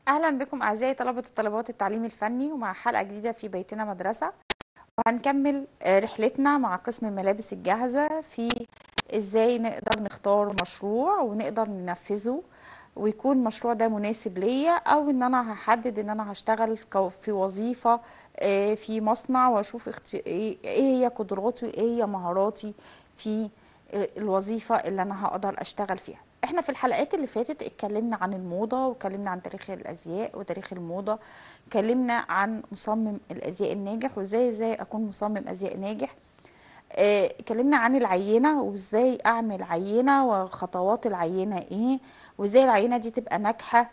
أهلا بكم أعزائي طلبة وطالبات التعليم الفني ومع حلقة جديدة في بيتنا مدرسة وهنكمل آه، رحلتنا مع قسم الملابس الجاهزة في إزاي نقدر نختار مشروع ونقدر ننفذه ويكون المشروع ده مناسب ليا أو إن أنا هحدد إن أنا هشتغل في كو- في وظيفة آه، في مصنع وأشوف اخت- إيه إيه هي قدراتي وإيه هي مهاراتي في آه، الوظيفة اللي أنا هقدر أشتغل فيها احنا في الحلقات اللي فاتت اتكلمنا عن الموضة واتكلمنا عن تاريخ الازياء وتاريخ الموضة اتكلمنا عن مصمم الازياء الناجح وازاي ازاي اكون مصمم ازياء ناجح آه، اتكلمنا عن العينة وازاي اعمل عينة وخطوات العينة ايه وازاي العينة دي تبقى ناجحة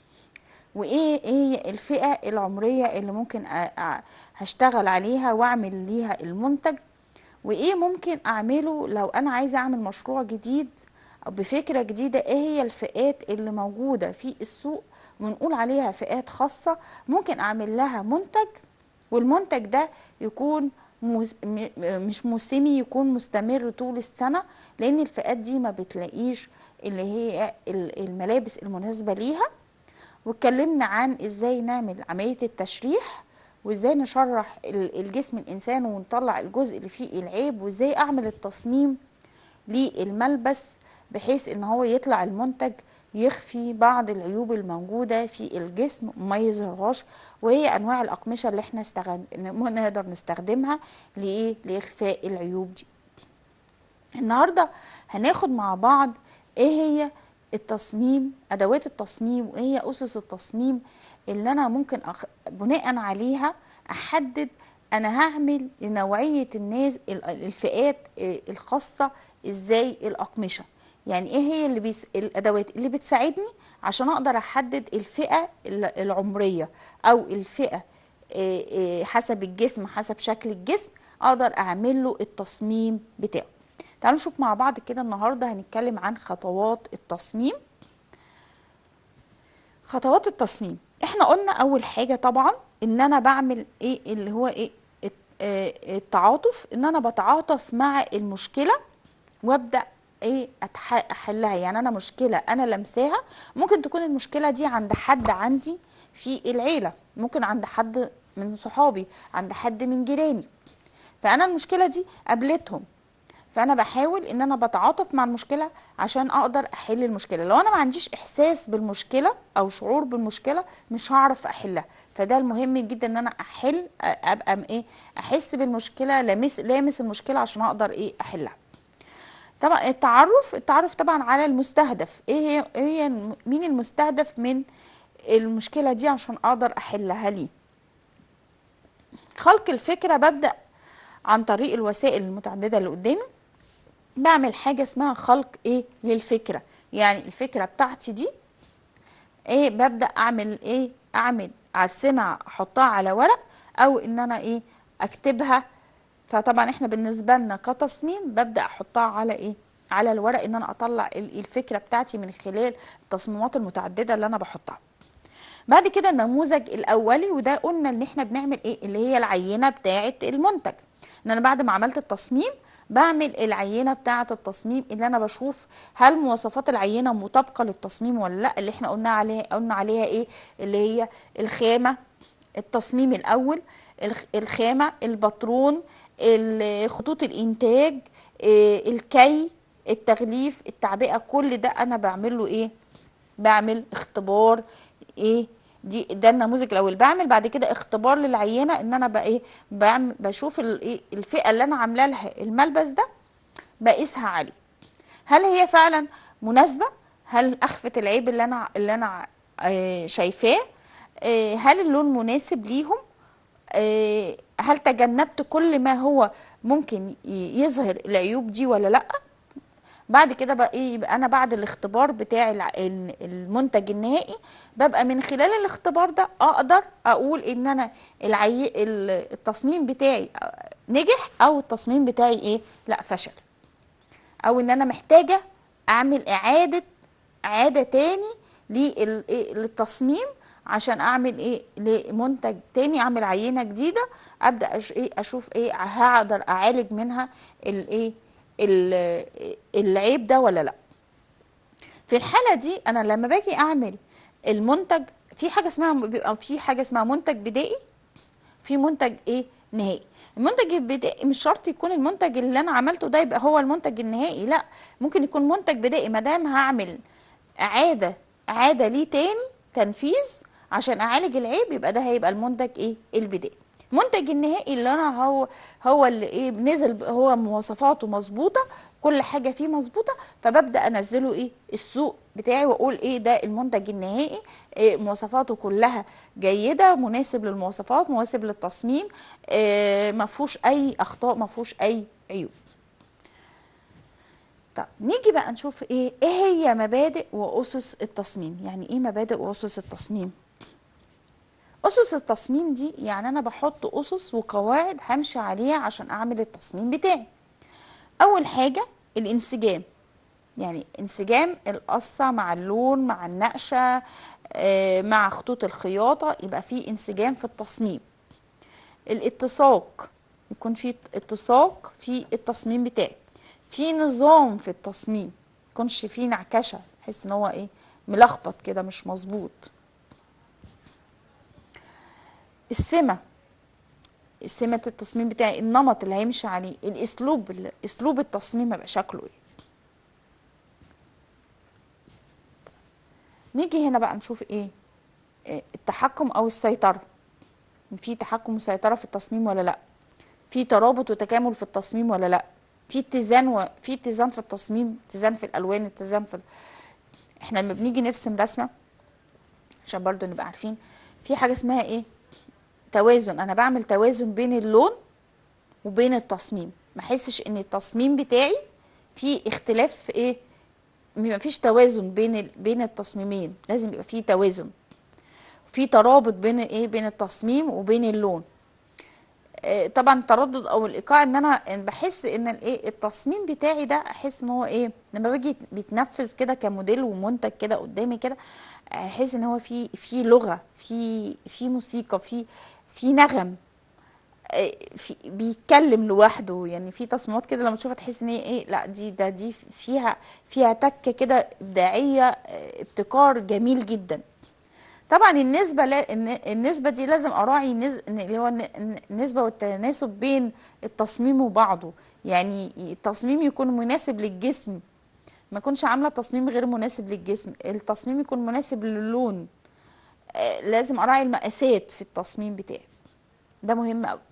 وايه ايه الفئة العمرية اللي ممكن أ- أ- هشتغل عليها واعمل ليها المنتج وايه ممكن اعمله لو انا عايزة اعمل مشروع جديد او بفكرة جديدة ايه هي الفئات اللي موجودة في السوق ونقول عليها فئات خاصة ممكن اعمل لها منتج والمنتج ده يكون موس... م- مش موسمي يكون مستمر طول السنة لان الفئات دي ما بتلاقيش اللي هي ال- الملابس المناسبة ليها واتكلمنا عن ازاي نعمل عملية التشريح وازاي نشرح ال- الجسم الانسان ونطلع الجزء اللي فيه العيب وازاي اعمل التصميم للملبس بحيث ان هو يطلع المنتج يخفي بعض العيوب الموجودة في الجسم وما يظهرهاش وهي انواع الاقمشة اللي احنا استغل... نقدر نستخدمها لايه لاخفاء العيوب دي النهارده هناخد مع بعض ايه هي التصميم ادوات التصميم وايه هي اسس التصميم اللي انا ممكن أخ... بناء عليها احدد انا هعمل لنوعيه الناس ال- الفئات آه، الخاصه ازاي الاقمشه يعني ايه هي اللي بيس... الادوات اللي بتساعدني عشان اقدر احدد الفئه ال- العمريه او الفئه آه، آه، حسب الجسم حسب شكل الجسم اقدر اعمل له التصميم بتاعه تعالوا نشوف مع بعض كده النهارده هنتكلم عن خطوات التصميم خطوات التصميم احنا قلنا اول حاجه طبعا ان انا بعمل ايه اللي هو ايه الت- آه، التعاطف ان انا بتعاطف مع المشكله وابدا ايه أتح- احلها يعني انا مشكله انا لمساها ممكن تكون المشكله دي عند حد عندي في العيله ممكن عند حد من صحابي عند حد من جيراني فانا المشكله دي قابلتهم فانا بحاول ان انا بتعاطف مع المشكله عشان اقدر احل المشكله لو انا ما عنديش احساس بالمشكله او شعور بالمشكله مش هعرف احلها فده المهم جدا ان انا احل ابقى م- ايه احس بالمشكله لامس لامس المشكله عشان اقدر ايه احلها طبعا التعرف التعرف طبعا على المستهدف ايه هي ايه هي الم- مين المستهدف من المشكله دي عشان اقدر احلها ليه خلق الفكره ببدا عن طريق الوسائل المتعدده اللي قدامي بعمل حاجه اسمها خلق ايه للفكره يعني الفكره بتاعتي دي ايه ببدا اعمل ايه اعمل ارسمها احطها على ورق او ان انا ايه اكتبها فطبعا احنا بالنسبه لنا كتصميم ببدا احطها على ايه على الورق ان انا اطلع ال- الفكره بتاعتي من خلال التصميمات المتعدده اللي انا بحطها بعد كده النموذج الاولي وده قلنا ان احنا بنعمل ايه اللي هي العينه بتاعه المنتج ان انا بعد ما عملت التصميم بعمل العينه بتاعه التصميم اللي انا بشوف هل مواصفات العينه مطابقه للتصميم ولا لا اللي احنا قلنا عليها قلنا عليها ايه اللي هي الخامه التصميم الاول الخ- الخامه الباترون ال- خطوط الانتاج إيه، الكي التغليف التعبئه كل ده انا بعمل له ايه بعمل اختبار ايه دي ده النموذج الاول بعمل بعد كده اختبار للعينه ان انا بقى ايه بعمل بشوف ال- إيه الفئه اللي انا عامله لها الملبس ده بقيسها عليه هل هي فعلا مناسبه هل اخفت العيب اللي انا اللي انا آه، شايفاه آه، هل اللون مناسب ليهم آه، هل تجنبت كل ما هو ممكن ي- يظهر العيوب دي ولا لا بعد كده بقى ايه يبقى انا بعد الاختبار بتاع الع- ال- المنتج النهائي ببقى من خلال الاختبار ده اقدر اقول ان انا العي... ال- التصميم بتاعي نجح او التصميم بتاعي ايه لا فشل او ان انا محتاجه اعمل اعاده اعاده تاني لل- إيه للتصميم عشان اعمل ايه لمنتج تاني اعمل عينه جديده ابدا أش ايه اشوف ايه هقدر اعالج منها الايه ال- العيب ده ولا لا في الحاله دي انا لما باجي اعمل المنتج في حاجه اسمها بيبقى في حاجه اسمها منتج بدائي في منتج ايه نهائي المنتج البدائي مش شرط يكون المنتج اللي انا عملته ده يبقى هو المنتج النهائي لا ممكن يكون منتج بدائي ما دام هعمل اعاده اعاده ليه تاني تنفيذ عشان اعالج العيب يبقى ده هيبقى المنتج ايه البدائي المنتج النهائي اللي انا هو هو اللي ايه نزل هو مواصفاته مظبوطه كل حاجه فيه مظبوطه فببدا انزله ايه السوق بتاعي واقول ايه ده المنتج النهائي إيه مواصفاته كلها جيده مناسب للمواصفات مناسب للتصميم إيه ما فيهوش اي اخطاء ما فيهوش اي عيوب طب نيجي بقى نشوف ايه ايه هي مبادئ واسس التصميم يعني ايه مبادئ واسس التصميم اسس التصميم دي يعني انا بحط اسس وقواعد همشي عليها عشان اعمل التصميم بتاعي اول حاجه الانسجام يعني انسجام القصه مع اللون مع النقشه آه، مع خطوط الخياطه يبقى في انسجام في التصميم الاتساق يكون في اتساق في التصميم بتاعي في نظام في التصميم يكونش فيه نعكشه بحس ان هو ايه ملخبط كده مش مظبوط السمة سمة التصميم بتاعي النمط اللي هيمشي عليه الاسلوب اللي- اسلوب التصميم هيبقى شكله ايه نيجي هنا بقى نشوف ايه إيه التحكم او السيطرة في تحكم وسيطرة في التصميم ولا لا في ترابط وتكامل في التصميم ولا لا في اتزان و... في اتزان في التصميم اتزان في الالوان اتزان في ال... احنا لما بنيجي نرسم رسمة عشان برضو نبقى عارفين في حاجة اسمها ايه توازن انا بعمل توازن بين اللون وبين التصميم ما احسش ان التصميم بتاعي فيه اختلاف في ايه ما فيش توازن بين ال... بين التصميمين لازم يبقى فيه توازن في ترابط بين ايه بين التصميم وبين اللون آه، طبعا التردد او الايقاع ان انا بحس ان الايه التصميم بتاعي ده احس ان هو ايه لما باجي بيتنفذ كده كموديل ومنتج كده قدامي كده احس ان هو في في لغه في في موسيقى في في نغم آه، في بيتكلم لوحده يعني في تصميمات كده لما تشوفها تحس ان هي ايه لا دي ده دي فيها فيها تكه كده ابداعيه آه، ابتكار جميل جدا طبعا النسبة لا الن- النسبة دي لازم أراعي نز... إن- اللي هو الن- الن- النسبة والتناسب بين التصميم وبعضه يعني التصميم يكون مناسب للجسم ما يكونش عاملة تصميم غير مناسب للجسم التصميم يكون مناسب للون آه، لازم أراعي المقاسات في التصميم بتاعي ده مهم أوي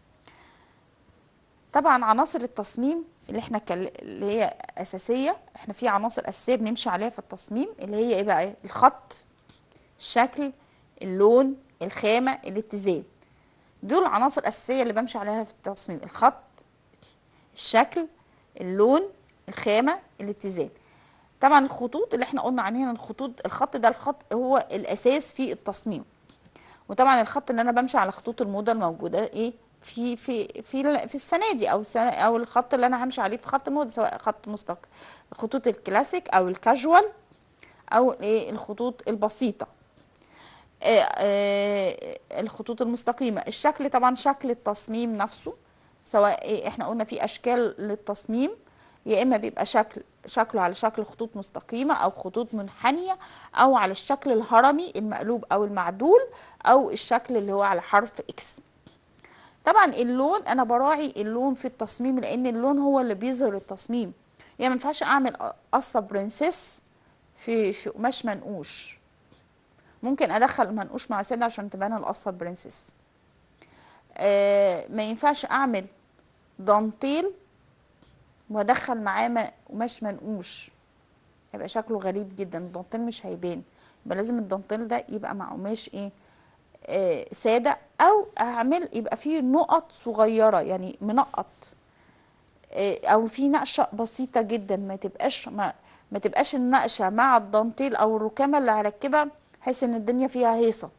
طبعا عناصر التصميم اللي احنا كل... اللي هي أساسية احنا في عناصر أساسية بنمشي عليها في التصميم اللي هي ايه بقى الخط الشكل اللون الخامة الاتزان دول عناصر أساسية اللي بمشي عليها في التصميم الخط الشكل اللون الخامة الاتزان طبعا الخطوط اللي احنا قلنا عليها الخطوط الخط ده الخط هو الأساس في التصميم وطبعا الخط اللي انا بمشي على خطوط الموضة الموجودة ايه في في في في السنه دي او السنة او الخط اللي انا همشي عليه في خط الموضة سواء خط مستقيم خطوط الكلاسيك او الكاجوال او ايه الخطوط البسيطه آه، آه، الخطوط المستقيمة الشكل طبعا شكل التصميم نفسه سواء إيه احنا قلنا في اشكال للتصميم يا اما بيبقى شكل شكله على شكل خطوط مستقيمة او خطوط منحنية او على الشكل الهرمي المقلوب او المعدول او الشكل اللي هو على حرف اكس طبعا اللون انا براعي اللون في التصميم لان اللون هو اللي بيظهر التصميم يعني ما ينفعش اعمل قصة برنسيس في في قماش منقوش ممكن ادخل منقوش مع سنة عشان تبان القصة برنسس آه ما ينفعش اعمل دانتيل وادخل معاه م- قماش منقوش هيبقى شكله غريب جدا الدانتيل مش هيبان يبقى لازم الدانتيل ده يبقى مع قماش ايه آه سادة او اعمل يبقى فيه نقط صغيرة يعني منقط آه، او في نقشه بسيطه جدا ما تبقاش ما, ما تبقاش النقشه مع الدانتيل او الركامه اللي هركبها بحيث ان الدنيا فيها هيصه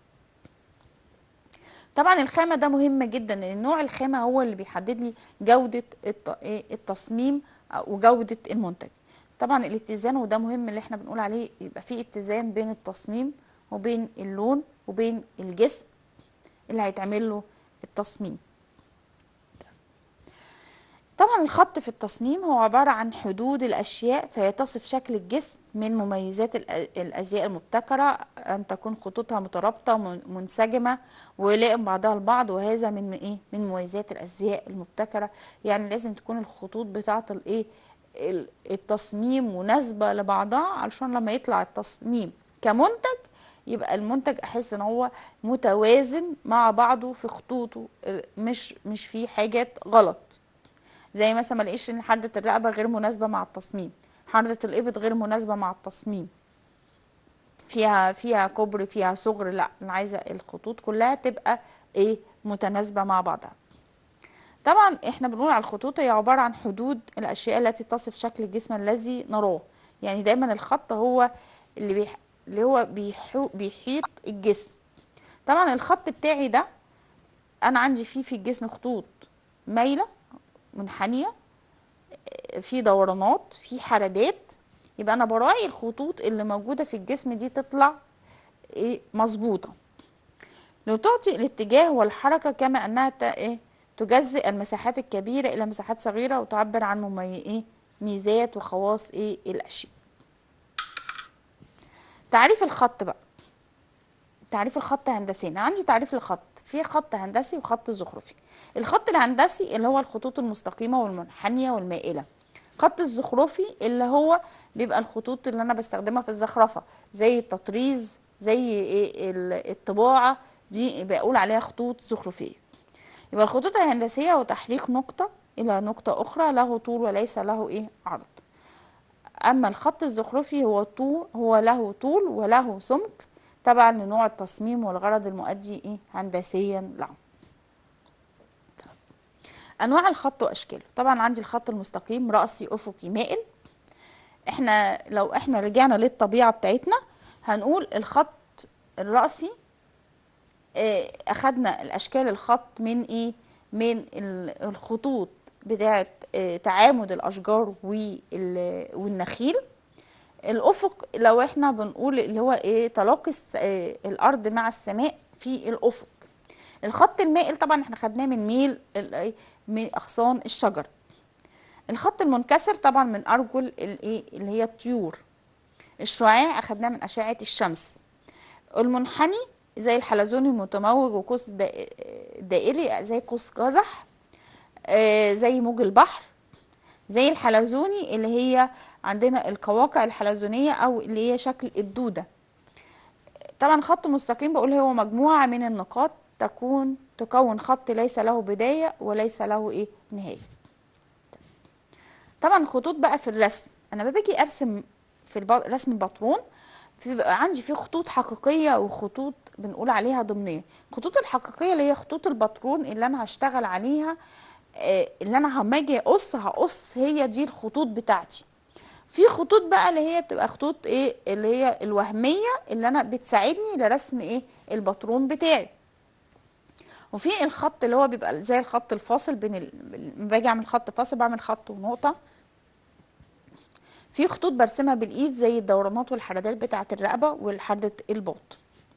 طبعا الخامه ده مهم جدا لان نوع الخامه هو اللي بيحدد لي جوده الت- إيه التصميم وجوده المنتج طبعا الاتزان وده مهم اللي احنا بنقول عليه يبقى في اتزان بين التصميم وبين اللون وبين الجسم اللي هيتعمل له التصميم طبعا الخط في التصميم هو عبارة عن حدود الأشياء فيتصف شكل الجسم من مميزات الأ- الأزياء المبتكرة أن تكون خطوطها مترابطة من- منسجمة ويلائم بعضها البعض وهذا من إيه من مميزات الأزياء المبتكرة يعني لازم تكون الخطوط بتاعة الإيه ال- التصميم مناسبة لبعضها علشان لما يطلع التصميم كمنتج يبقى المنتج احس ان هو متوازن مع بعضه في خطوطه اه، مش مش في حاجات غلط زي مثلا ما الاقيش ان حردة الرقبة غير مناسبة مع التصميم حردة الإبط غير مناسبة مع التصميم فيها فيها كبر فيها صغر لا انا عايزة الخطوط كلها تبقى ايه متناسبة مع بعضها طبعا احنا بنقول على الخطوط هي عبارة عن حدود الأشياء التي تصف شكل الجسم الذي نراه يعني دايما الخط هو اللي بيح... اللي هو بيحو... بيحيط الجسم طبعا الخط بتاعي ده انا عندي فيه في الجسم خطوط مايلة منحنية في دورانات في حردات يبقى انا براعي الخطوط اللي موجودة في الجسم دي تطلع ايه مظبوطة لو تعطي الاتجاه والحركة كما أنها ت- إيه؟ تجزئ المساحات الكبيرة إلى مساحات صغيرة وتعبر عن ممي... إيه؟ ميزات وخواص إيه الأشياء تعريف الخط بقى تعريف الخط هندسي أنا عندي تعريف الخط في خط هندسي وخط زخرفي الخط الهندسي اللي هو الخطوط المستقيمة والمنحنية والمائلة خط الزخرفي اللي هو بيبقى الخطوط اللي انا بستخدمها في الزخرفة زي التطريز زي ايه ال- الطباعة دي بقول عليها خطوط زخرفية يبقى الخطوط الهندسية هو تحريك نقطة إلى نقطة أخرى له طول وليس له إيه عرض أما الخط الزخرفي هو طول هو له طول وله سمك تبعا لنوع التصميم والغرض المؤدي إيه هندسيا له أنواع الخط وأشكاله طبعا عندي الخط المستقيم رأسي أفقي مائل احنا لو احنا رجعنا للطبيعة بتاعتنا هنقول الخط الرأسي آه، اخدنا الاشكال الخط من ايه من ال- الخطوط بتاعه آه، تعامد الاشجار وال- والنخيل الافق لو احنا بنقول اللي هو ايه تلاقي الس- آه، الارض مع السماء في الافق الخط المائل طبعا احنا خدناه من ميل ال- إيه؟ من اغصان الشجر الخط المنكسر طبعا من ارجل الايه اللي هي الطيور الشعاع اخدناه من اشعه الشمس المنحني زي الحلزوني المتموج وقوس دا- دائري زي قوس قزح آه، زي موج البحر زي الحلزوني اللي هي عندنا القواقع الحلزونية أو اللي هي شكل الدودة طبعا خط مستقيم بقول هو مجموعة من النقاط تكون تكون خط ليس له بداية وليس له ايه نهاية طبعا خطوط بقى في الرسم انا لما باجي ارسم في الب- رسم الباترون في بقى عندي فيه خطوط حقيقية وخطوط بنقول عليها ضمنية الخطوط الحقيقية اللي هي خطوط الباترون اللي انا هشتغل عليها آه، اللي انا لما اجي اقص هقص هي دي الخطوط بتاعتي في خطوط بقى اللي هي بتبقى خطوط ايه اللي هي الوهمية اللي انا بتساعدني لرسم ايه الباترون بتاعي وفي الخط اللي هو بيبقى زي الخط الفاصل بين ال... لما باجي اعمل خط فاصل بعمل خط ونقطة في خطوط برسمها بالايد زي الدورانات والحردات بتاعة الرقبة والحردة الباط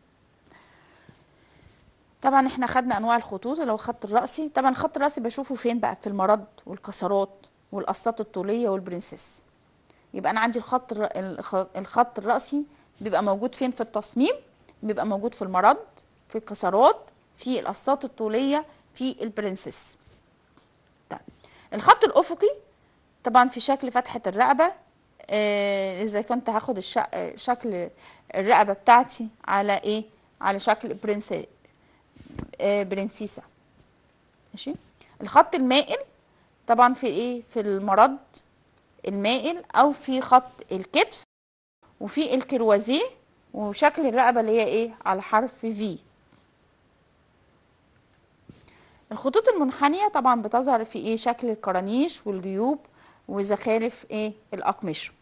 طبعا احنا خدنا انواع الخطوط اللي هو الخط الرأسي طبعا الخط الرأسي بشوفه فين بقى في المرد والكسرات والقصات الطولية والبرنسيس يبقى انا عندي الخط الر- الخ- الخط الرأسي بيبقى موجود فين في التصميم بيبقى موجود في المرد في الكسرات في القصات الطولية في البرنسيس طيب الخط الأفقي طبعا في شكل فتحة الرقبة آه، إذا كنت هاخد الش... آه، شكل الرقبة بتاعتي على إيه على شكل برنس آه، برنسيسة ماشي الخط المائل طبعا في إيه في المرد المائل أو في خط الكتف وفي الكروازيه وشكل الرقبة اللي هي إيه على حرف في الخطوط المنحنية طبعا بتظهر في ايه شكل الكرانيش والجيوب وزخارف ايه الأقمشة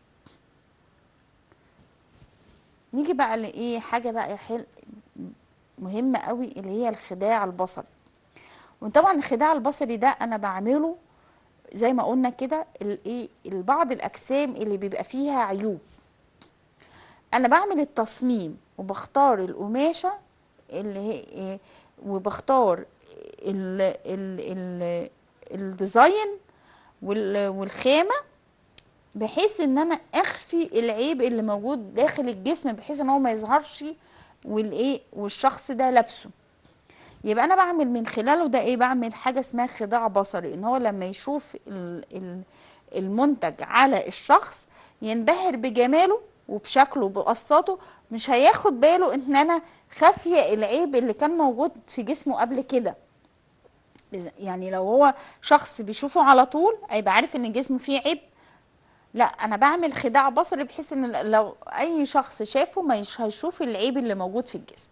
نيجي بقى لايه حاجة بقى حل مهمة قوي اللي هي الخداع البصري وطبعا الخداع البصري ده انا بعمله زي ما قلنا كده الايه بعض الاجسام اللي بيبقى فيها عيوب انا بعمل التصميم وبختار القماشة اللي هي إيه وبختار ال ال ال الديزاين وال- والخامه بحيث ان انا اخفي العيب اللي موجود داخل الجسم بحيث ان هو ما يظهرش والايه والشخص ده لابسه يبقى انا بعمل من خلاله ده ايه بعمل حاجه اسمها خداع بصري ان هو لما يشوف ال- ال- المنتج على الشخص ينبهر بجماله وبشكله وبقصاته مش هياخد باله ان انا خافيه العيب اللي كان موجود في جسمه قبل كده بز- يعني لو هو شخص بيشوفه على طول هيبقى عارف ان جسمه فيه عيب لا انا بعمل خداع بصري بحيث ان لو اي شخص شافه مش هيشوف العيب اللي موجود في الجسم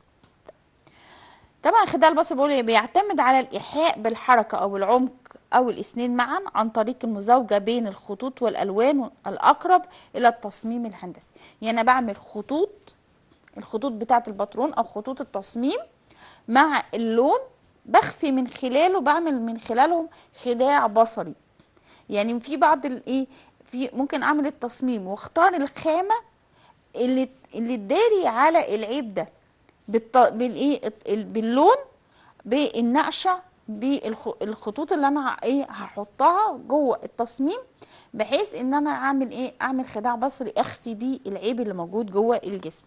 طبعا خداع البصر بقول إيه؟ بيعتمد على الايحاء بالحركه او العمق او الاثنين معا عن طريق المزاوجه بين الخطوط والالوان الاقرب الى التصميم الهندسي يعني انا بعمل خطوط الخطوط بتاعه الباترون او خطوط التصميم مع اللون بخفي من خلاله بعمل من خلالهم خداع بصري يعني في بعض الايه في ممكن اعمل التصميم واختار الخامه اللي اللي تداري على العيب ده بالط... بالايه ال- باللون بالنقشه بالخطوط اللي انا ه- ايه هحطها جوه التصميم بحيث ان انا اعمل ايه اعمل خداع بصري اخفي بيه العيب اللي موجود جوه الجسم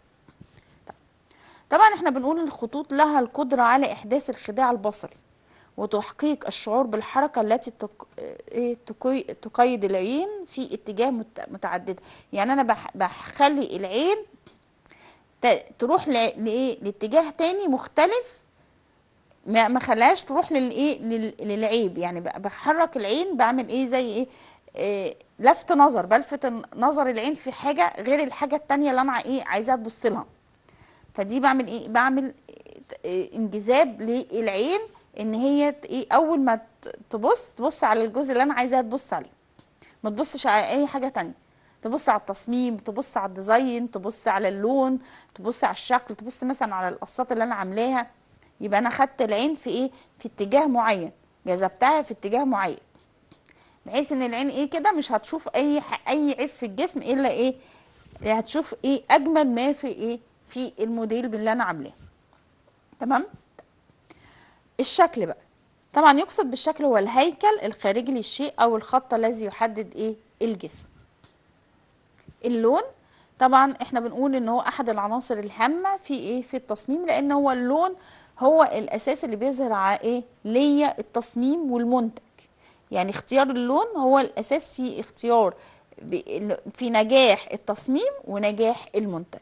طبعا احنا بنقول الخطوط لها القدرة على إحداث الخداع البصري وتحقيق الشعور بالحركة التي تق... إيه تقي... تقيد العين في اتجاه مت... متعدد يعني أنا بح... بخلي العين ت... تروح ل... لإيه لاتجاه تاني مختلف ما ما خلاش تروح للايه لل- للعيب يعني ب- بحرك العين بعمل ايه زي ايه, إيه لفت نظر بلفت الن- نظر العين في حاجه غير الحاجه التانية اللي انا ايه عايزاها تبص لها فدي بعمل ايه بعمل إيه انجذاب للعين ان هي ت- ايه اول ما ت- تبص تبص على الجزء اللي انا عايزاها تبص عليه ما تبصش على اي حاجه تانية تبص على التصميم تبص على الديزاين تبص على اللون تبص على الشكل تبص مثلا على القصات اللي انا عاملاها يبقى انا خدت العين في ايه في اتجاه معين جذبتها في اتجاه معين بحيث ان العين ايه كده مش هتشوف اي ح- اي عيب في الجسم الا ايه اللي هتشوف ايه اجمل ما في ايه في الموديل اللي انا عاملاه تمام الشكل بقى طبعا يقصد بالشكل هو الهيكل الخارجي للشيء او الخط الذي يحدد ايه الجسم اللون طبعا احنا بنقول ان هو احد العناصر الهامه في ايه في التصميم لان هو اللون هو الاساس اللي بيظهر على ايه ليا التصميم والمنتج يعني اختيار اللون هو الاساس في اختيار ب- في نجاح التصميم ونجاح المنتج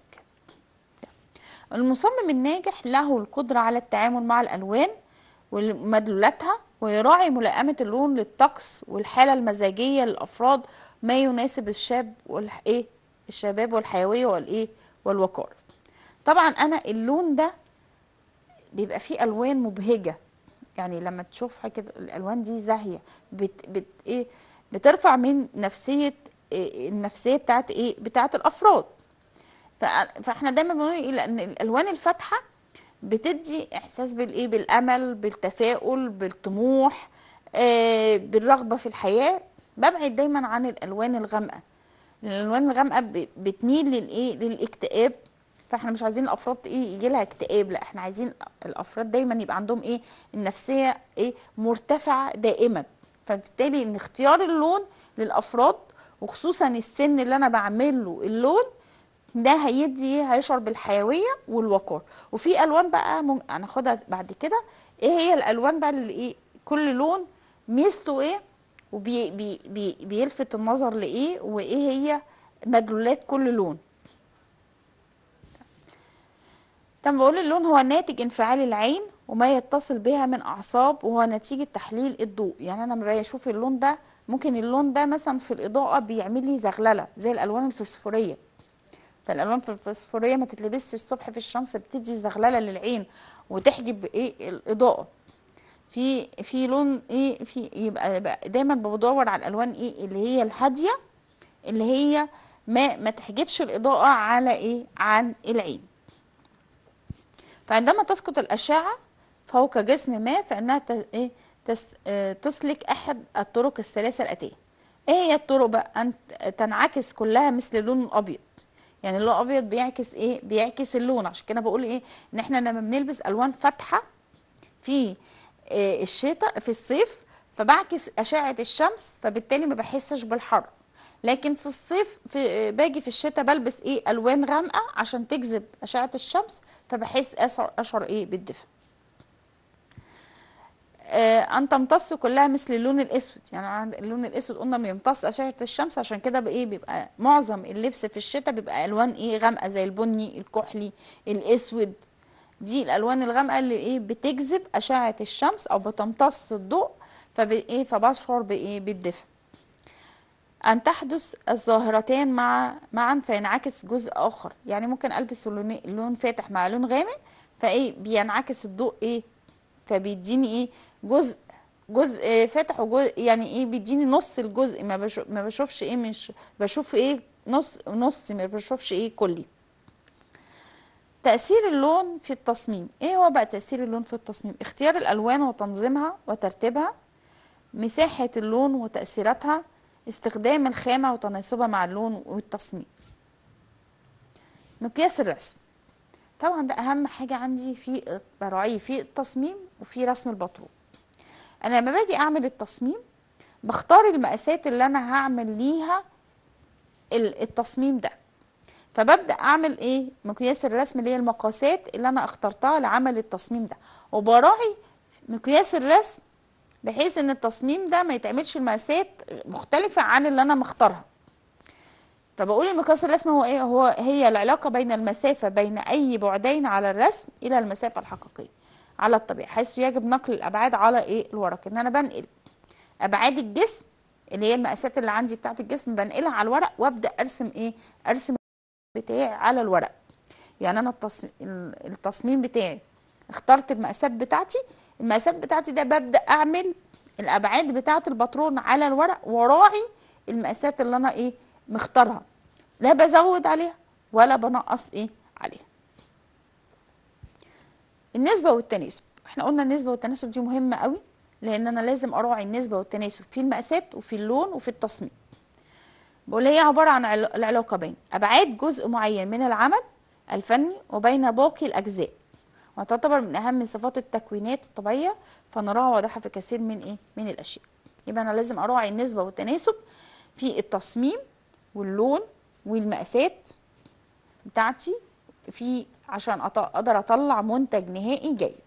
المصمم الناجح له القدرة على التعامل مع الألوان ومدلولاتها ويراعي ملائمة اللون للطقس والحالة المزاجية للأفراد ما يناسب الشاب والح... إيه؟ الشباب والحيوية والإيه والوقار طبعا أنا اللون ده بيبقى فيه ألوان مبهجة يعني لما تشوفها كده الألوان دي زاهية بت... بت... إيه بترفع من نفسية إيه النفسية بتاعت إيه بتاعت الأفراد ف- فاحنا دايما بنقول ايه لان الالوان الفاتحه بتدي احساس بالايه بالامل بالتفاؤل بالطموح آه بالرغبه في الحياه ببعد دايما عن الالوان الغامقه لأن الالوان الغامقه ب- بتميل للايه للاكتئاب فاحنا مش عايزين الافراد ايه يجي لها اكتئاب لا احنا عايزين الافراد دايما يبقى عندهم ايه النفسيه ايه مرتفعه دائما فبالتالي ان اختيار اللون للافراد وخصوصا السن اللي انا بعمل له اللون ده هيدي هيشعر بالحيويه والوقار وفي الوان بقى مم... هناخدها بعد كده ايه هي الالوان بقى اللي ايه كل لون ميزته ايه وبي بي بي بيلفت النظر لايه وايه هي مدلولات كل لون طب بقول اللون هو ناتج انفعال العين وما يتصل بها من اعصاب وهو نتيجة تحليل الضوء يعني انا لما بشوف اللون ده ممكن اللون ده مثلا في الاضاءة بيعمل لي زغللة زي الالوان الفسفورية فالالوان في الفسفوريه ما تتلبسش الصبح في الشمس بتدي زغلله للعين وتحجب ايه الاضاءه في في لون ايه في يبقى يبقى دايما بدور على الالوان ايه اللي هي الهاديه اللي هي ما ما تحجبش الاضاءه على ايه عن العين فعندما تسقط الاشعه فوق جسم ما فانها ت- ايه تس آه، تسلك احد الطرق الثلاثه الاتيه ايه هي الطرق بقى ان تنعكس كلها مثل اللون الابيض يعني اللون الابيض بيعكس ايه بيعكس اللون عشان كده بقول ايه ان احنا لما بنلبس الوان فاتحه في آه، الشتاء في الصيف فبعكس اشعه الشمس فبالتالي ما بحسش بالحر لكن في الصيف في باجي في الشتاء بلبس ايه الوان غامقه عشان تجذب اشعه الشمس فبحس اشعر اشعر ايه بالدفء آه، ان تمتص كلها مثل اللون الاسود يعني عند اللون الاسود قلنا بيمتص اشعه الشمس عشان كده بايه بيبقى معظم اللبس في الشتاء بيبقى الوان ايه غامقه زي البني الكحلي الاسود دي الالوان الغامقه اللي ايه بتجذب اشعه الشمس او بتمتص الضوء فبايه فبشعر بايه بالدفء ان تحدث الظاهرتان مع معا فينعكس جزء اخر يعني ممكن البس لون لون فاتح مع لون غامق فايه بينعكس الضوء ايه فبيديني ايه جزء جزء فاتح وجزء يعني ايه بيديني نص الجزء ما بشوف ما بشوفش ايه مش بشوف ايه نص نص ما بشوفش ايه كلي تأثير اللون في التصميم ايه هو بقى تأثير اللون في التصميم اختيار الالوان وتنظيمها وترتيبها مساحة اللون وتأثيراتها استخدام الخامة وتناسبها مع اللون والتصميم مقياس الرسم طبعا ده اهم حاجة عندي في براعيه في التصميم وفي رسم البطرون انا لما باجي اعمل التصميم بختار المقاسات اللي انا هعمل ليها ال- التصميم ده فببدا اعمل ايه مقياس الرسم اللي هي المقاسات اللي انا اخترتها لعمل التصميم ده وبراعي مقياس الرسم بحيث ان التصميم ده ما يتعملش المقاسات مختلفة عن اللي انا مختارها فبقول المقياس الرسمي هو ايه هو هي العلاقة بين المسافة بين اي بعدين على الرسم الى المسافة الحقيقية على الطبيعة حيث يجب نقل الابعاد على ايه الورق ان انا بنقل ابعاد الجسم اللي هي المقاسات اللي عندي بتاعه الجسم بنقلها على الورق وابدا ارسم ايه ارسم بتاعي على الورق يعني انا التصميم, التصميم بتاعي اخترت المقاسات بتاعتي المقاسات بتاعتي ده ببدا اعمل الابعاد بتاعه الباترون على الورق وراعي المقاسات اللي انا ايه مختارها لا بزود عليها ولا بنقص ايه عليها النسبة والتناسب احنا قلنا النسبة والتناسب دي مهمة قوي لان انا لازم اراعي النسبة والتناسب في المقاسات وفي اللون وفي التصميم بقول هي عبارة عن عل- العلاقة بين ابعاد جزء معين من العمل الفني وبين باقي الاجزاء وتعتبر من اهم صفات التكوينات الطبيعية فنراها واضحة في كثير من ايه من الاشياء يبقى انا لازم اراعي النسبة والتناسب في التصميم واللون والمقاسات بتاعتي في عشان أط- اقدر اطلع منتج نهائي جيد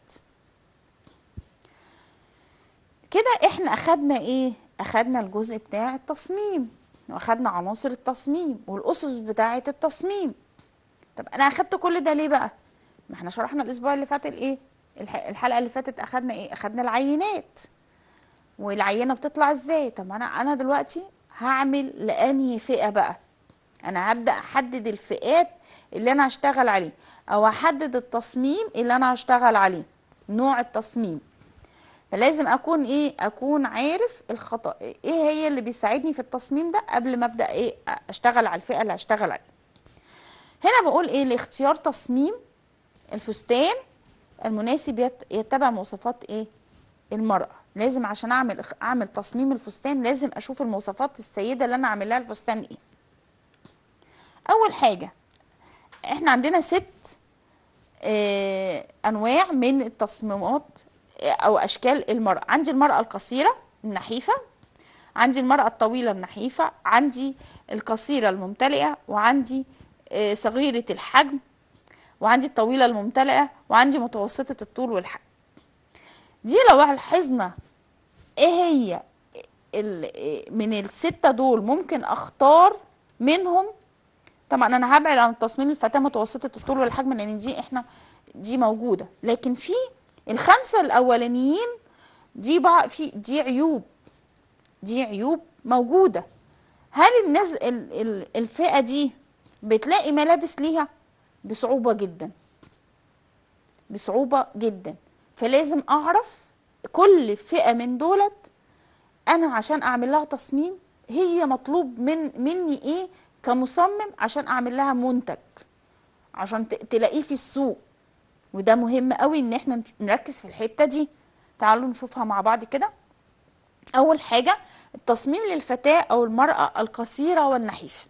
كده احنا اخدنا ايه اخدنا الجزء بتاع التصميم واخدنا عناصر التصميم والاسس بتاعه التصميم طب انا اخدت كل ده ليه بقى ما احنا شرحنا الاسبوع اللي فات الايه الح- الحلقه اللي فاتت اخدنا ايه اخدنا العينات والعينه بتطلع ازاي طب انا انا دلوقتي هعمل لانهي فئه بقى انا هبدا احدد الفئات اللي انا هشتغل عليه او احدد التصميم اللي انا هشتغل عليه نوع التصميم فلازم اكون ايه اكون عارف الخطا ايه هي اللي بيساعدني في التصميم ده قبل ما ابدا ايه اشتغل على الفئه اللي هشتغل عليها هنا بقول ايه لاختيار تصميم الفستان المناسب يت- يتبع مواصفات ايه المرأة لازم عشان اعمل اعمل تصميم الفستان لازم اشوف المواصفات السيدة اللي انا اعمل لها الفستان ايه اول حاجة احنا عندنا ست آه، انواع من التصميمات آه، او اشكال المرأة عندي المرأة القصيرة النحيفة عندي المرأة الطويلة النحيفة عندي القصيرة الممتلئة وعندي آه، صغيرة الحجم وعندي الطويلة الممتلئة وعندي متوسطة الطول والحجم دي لو لاحظنا ايه هي ال- من الستة دول ممكن اختار منهم طبعا انا هبعد عن التصميم الفتاة متوسطة الطول والحجم لان دي احنا دي موجودة لكن في الخمسة الاولانيين دي بع... في دي عيوب دي عيوب موجودة هل الناس ال- ال- الفئة دي بتلاقي ملابس ليها بصعوبة جدا بصعوبة جدا فلازم اعرف كل فئة من دولت انا عشان اعمل لها تصميم هي مطلوب من مني ايه كمصمم عشان اعمل لها منتج عشان ت- تلاقيه في السوق وده مهم قوي ان احنا نش- نركز في الحتة دي تعالوا نشوفها مع بعض كده اول حاجة التصميم للفتاة او المرأة القصيرة والنحيفة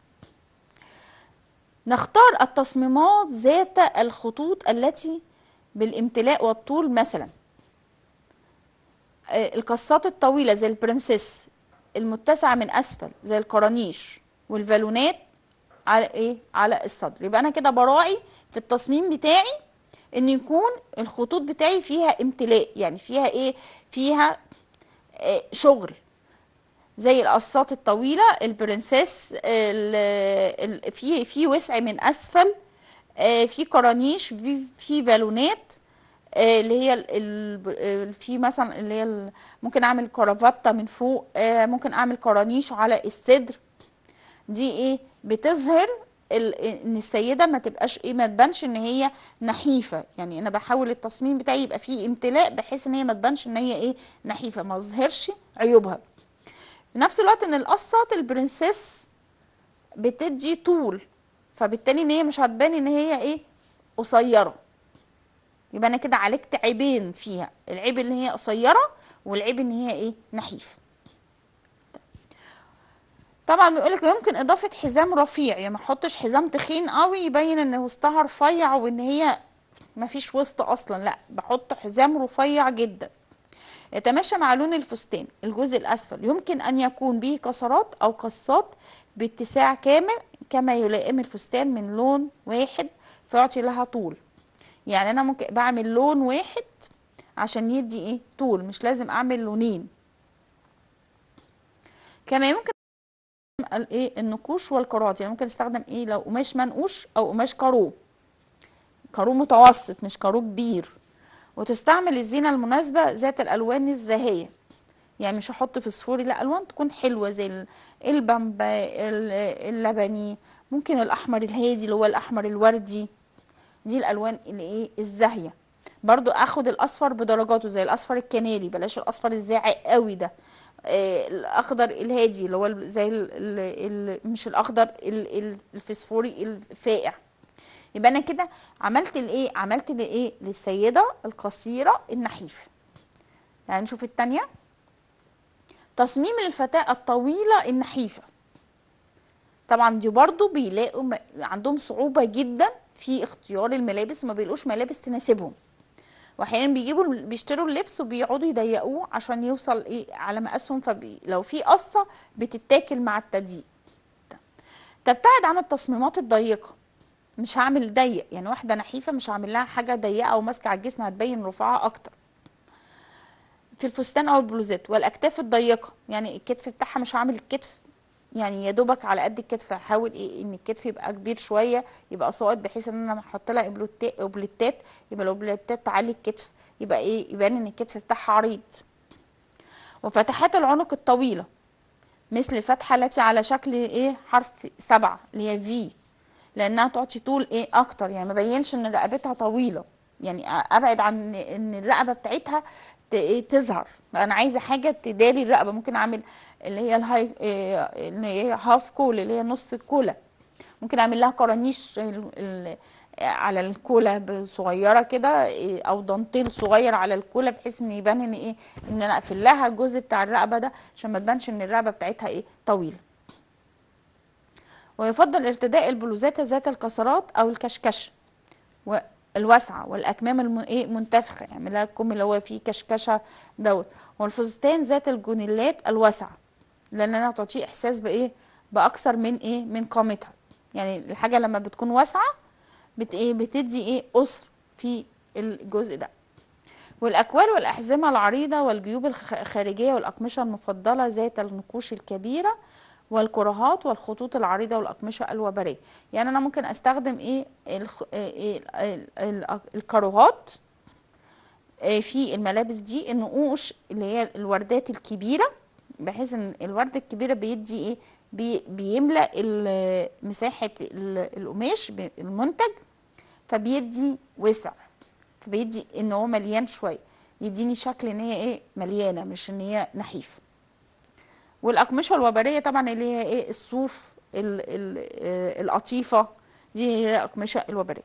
نختار التصميمات ذات الخطوط التي بالامتلاء والطول مثلا آه، القصات الطويلة زي البرنسيس المتسعة من أسفل زي القرانيش والفالونات على إيه؟ على الصدر يبقى أنا كده براعي في التصميم بتاعي إن يكون الخطوط بتاعي فيها امتلاء يعني فيها إيه؟ فيها آه، شغل زي القصات الطويلة البرنسيس ال- ال- في في وسع من أسفل آه، في قرانيش في في بالونات آه، اللي هي ال- ال- ال- في مثلا اللي هي ال- ممكن اعمل كرافتة من فوق آه، ممكن اعمل قرانيش على الصدر دي ايه بتظهر ال- ان السيده ما تبقاش ايه ما تبانش ان هي نحيفه يعني انا بحاول التصميم بتاعي يبقى فيه امتلاء بحيث ان هي ما تبانش ان هي ايه نحيفه ما اظهرش عيوبها في نفس الوقت ان القصات البرنسيس بتدي طول فبالتالي ان هي مش هتبان ان هي ايه قصيره يبقى انا كده عالجت عيبين فيها العيب ان هي قصيره والعيب ان هي ايه نحيف طبعا بيقولك يمكن اضافه حزام رفيع يعني ما احطش حزام تخين قوي يبين ان وسطها رفيع وان هي ما فيش وسط اصلا لا بحط حزام رفيع جدا يتماشى مع لون الفستان الجزء الأسفل يمكن أن يكون به كسرات أو قصات باتساع كامل كما يلائم الفستان من لون واحد فيعطي لها طول يعني أنا ممكن بعمل لون واحد عشان يدي إيه طول مش لازم أعمل لونين كما يمكن الايه النقوش والكرات يعني ممكن استخدم ايه لو قماش منقوش او قماش كارو كارو متوسط مش كارو كبير وتستعمل الزينة المناسبة ذات الألوان الزاهية يعني مش هحط فسفوري لا ألوان تكون حلوة زي ال- البامبا ال- اللبني ممكن الأحمر الهادي اللي هو الأحمر الوردي دي الألوان اللي إيه الزاهية برضو أخد الأصفر بدرجاته زي الأصفر الكناري بلاش الأصفر الزاعق قوي ده آه، الأخضر الهادي اللي هو ال- زي ال ال ال مش الأخضر ال- ال- الفسفوري الفاقع يبقى انا كده عملت الايه عملت لايه للسيده القصيره النحيف يعني نشوف التانية تصميم للفتاة الطويلة النحيفة طبعا دي برضو بيلاقوا م- عندهم صعوبة جدا في اختيار الملابس وما بيلاقوش ملابس تناسبهم واحيانا بيجيبوا بيشتروا اللبس وبيقعدوا يضيقوه عشان يوصل ايه على مقاسهم فلو في قصة بتتاكل مع التضييق تبتعد عن التصميمات الضيقة مش هعمل ضيق يعني واحدة نحيفة مش هعمل لها حاجة ضيقة أو ماسكة على الجسم هتبين رفعها أكتر في الفستان أو البلوزات والأكتاف الضيقة يعني الكتف بتاعها مش هعمل الكتف يعني يا دوبك على قد الكتف هحاول ايه ان الكتف يبقى كبير شويه يبقى صائد بحيث ان انا احط لها إبلوتا- اوبليتات يبقى الاوبليتات تعلي الكتف يبقى ايه يبان ان الكتف بتاعها عريض وفتحات العنق الطويله مثل الفتحه التي على شكل ايه حرف سبعة اللي هي في لانها تعطي طول ايه اكتر يعني ما بينش ان رقبتها طويله يعني ابعد عن ان الرقبه بتاعتها ت- إيه تظهر انا عايزه حاجه تداري الرقبه ممكن اعمل اللي هي الهاي إيه اللي هي هاف كول اللي هي نص الكوله ممكن اعمل لها قرانيش ال- ال- على الكوله صغيره كده إيه، او دانتيل صغير على الكوله بحيث ان يبان ان ايه ان انا اقفل لها الجزء بتاع الرقبه ده عشان ما تبانش ان الرقبه بتاعتها ايه طويله ويفضل ارتداء البلوزات ذات الكسرات او الكشكشه والواسعه والاكمام الم... ايه منتفخه يعني لها الكم اللي هو فيه كشكشه دوت والفستان ذات الجونيلات الواسعه لان انا تعطيه احساس بايه باكثر من ايه من قامتها يعني الحاجه لما بتكون واسعه بت ايه بتدي ايه قصر في الجزء ده والأكوال والأحزمة العريضة والجيوب الخ- الخارجية والأقمشة المفضلة ذات النقوش الكبيرة والكرهات والخطوط العريضة والأقمشة الوبرية يعني أنا ممكن أستخدم إيه, الخ... إيه ال- ال- ال- الكرهات آه، في الملابس دي النقوش اللي هي الوردات الكبيرة بحيث ان الوردة الكبيرة بيدي ايه بي بيملأ ال- مساحة ال- القماش ب- المنتج فبيدي وسع فبيدي ان هو مليان شوية يديني شكل ان هي ايه مليانة مش ان هي نحيف والأقمشة الوبرية طبعا اللي هي ايه الصوف ال ال آه، القطيفة دي هي الأقمشة الوبرية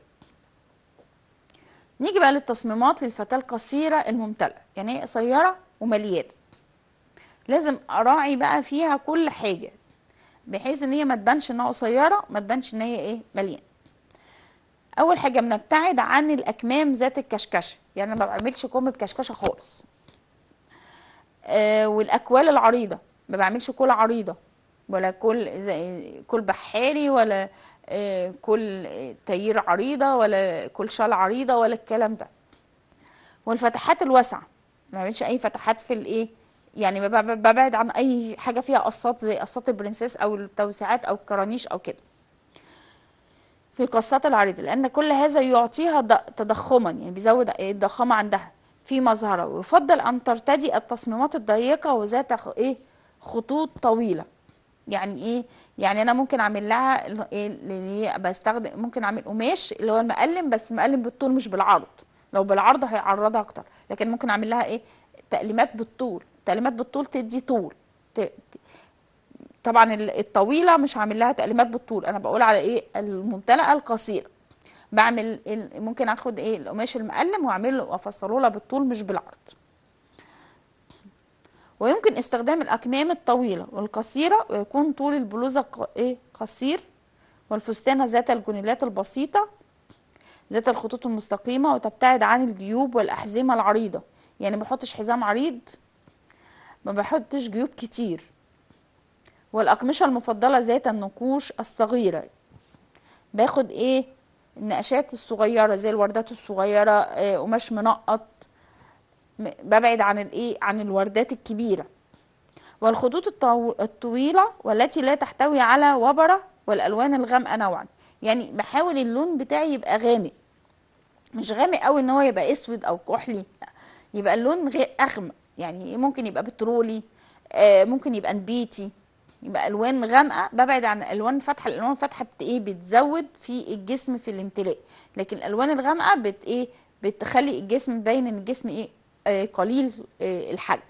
نيجي بقى للتصميمات للفتاة القصيرة الممتلئة يعني هي قصيرة ومليانة لازم اراعي بقى فيها كل حاجة بحيث ان هي ما تبانش انها قصيرة ما تبانش ان هي ايه مليانة اول حاجة بنبتعد عن الاكمام ذات الكشكشة يعني أنا ما بعملش كم بكشكشة خالص آه والاكوال العريضه ما بعملش كل عريضه ولا كل زي كل بحاري ولا آه كل تيير عريضه ولا كل شال عريضه ولا الكلام ده والفتحات الواسعه ما بعملش اي فتحات في الايه يعني بب- بب- ببعد عن اي حاجه فيها قصات زي قصات البرنسيس او التوسعات او الكرانيش او كده في القصات العريضة لأن كل هذا يعطيها ض- تضخما يعني بيزود الضخامة عندها في مظهرها ويفضل أن ترتدي التصميمات الضيقة وذات خ- إيه خطوط طويلة يعني إيه يعني أنا ممكن أعمل لها ال- إيه اللي هي بستخدم ممكن أعمل قماش اللي هو المقلم بس المقلم بالطول مش بالعرض لو بالعرض هيعرضها أكتر لكن ممكن أعمل لها إيه تقليمات بالطول تقليمات بالطول تدي طول ت- ت- طبعا ال- الطويله مش هعمل لها تقليمات بالطول انا بقول على ايه الممتلئه القصيره بعمل ال- ممكن اخد ايه القماش المقلم واعمله وافصله لها بالطول مش بالعرض ويمكن استخدام الاكمام الطويله والقصيره ويكون طول البلوزه ق- ايه قصير والفستانه ذات الجونيلات البسيطه ذات الخطوط المستقيمه وتبتعد عن الجيوب والاحزمه العريضه يعني ما بحطش حزام عريض ما بحطش جيوب كتير والأقمشة المفضلة ذات النقوش الصغيرة باخد ايه النقشات الصغيرة زي الوردات الصغيرة آه، قماش منقط م- ببعد عن الايه عن الوردات الكبيرة والخطوط الطو... الطويلة والتي لا تحتوي على وبرة والألوان الغامقة نوعا يعني بحاول اللون بتاعي يبقى غامق مش غامق قوي ان هو يبقى اسود او كحلي لا يبقى اللون غير اغمق يعني ممكن يبقى بترولي آه ممكن يبقى نبيتي يبقى الوان غامقه ببعد عن الالوان فاتحه الالوان الفاتحه بت ايه بتزود في الجسم في الامتلاء لكن الالوان الغامقه بت ايه بتخلي الجسم مبين ان الجسم ايه آه قليل آه الحجم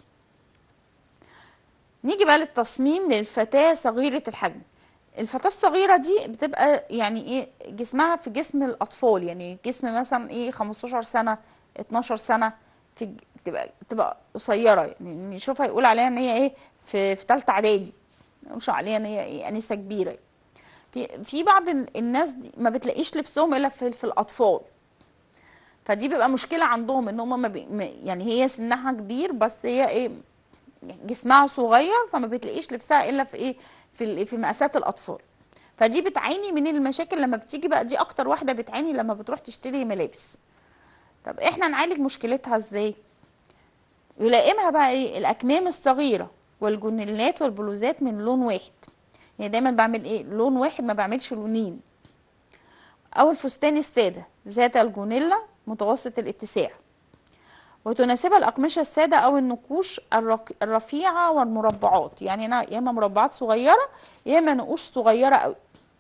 نيجي بقى للتصميم للفتاة صغيرة الحجم الفتاة الصغيرة دي بتبقى يعني ايه جسمها في جسم الأطفال يعني جسم مثلا ايه 15 سنة 12 سنة في ج- تبقى تبقى قصيرة يعني نشوفها يقول عليها ان هي ايه في في تالتة اعدادي مش عليها ان هي ايه انسة كبيرة في في بعض ال- الناس دي ما بتلاقيش لبسهم الا في, في الأطفال فدي بيبقى مشكلة عندهم ان هم ما بي ما- يعني هي سنها كبير بس هي ايه جسمها صغير فما بتلاقيش لبسها الا في ايه في ال- في مقاسات الاطفال فدي بتعاني من المشاكل لما بتيجي بقى دي اكتر واحده بتعاني لما بتروح تشتري ملابس طب احنا نعالج مشكلتها ازاي يلائمها بقى ايه الاكمام الصغيره والجونيلات والبلوزات من لون واحد يعني دايما بعمل ايه لون واحد ما بعملش لونين او الفستان الساده ذات الجونيلا متوسط الاتساع وتناسبها الأقمشة السادة أو النقوش الرق- الرفيعة والمربعات يعني أنا يا إما مربعات صغيرة يا إما نقوش صغيرة أوي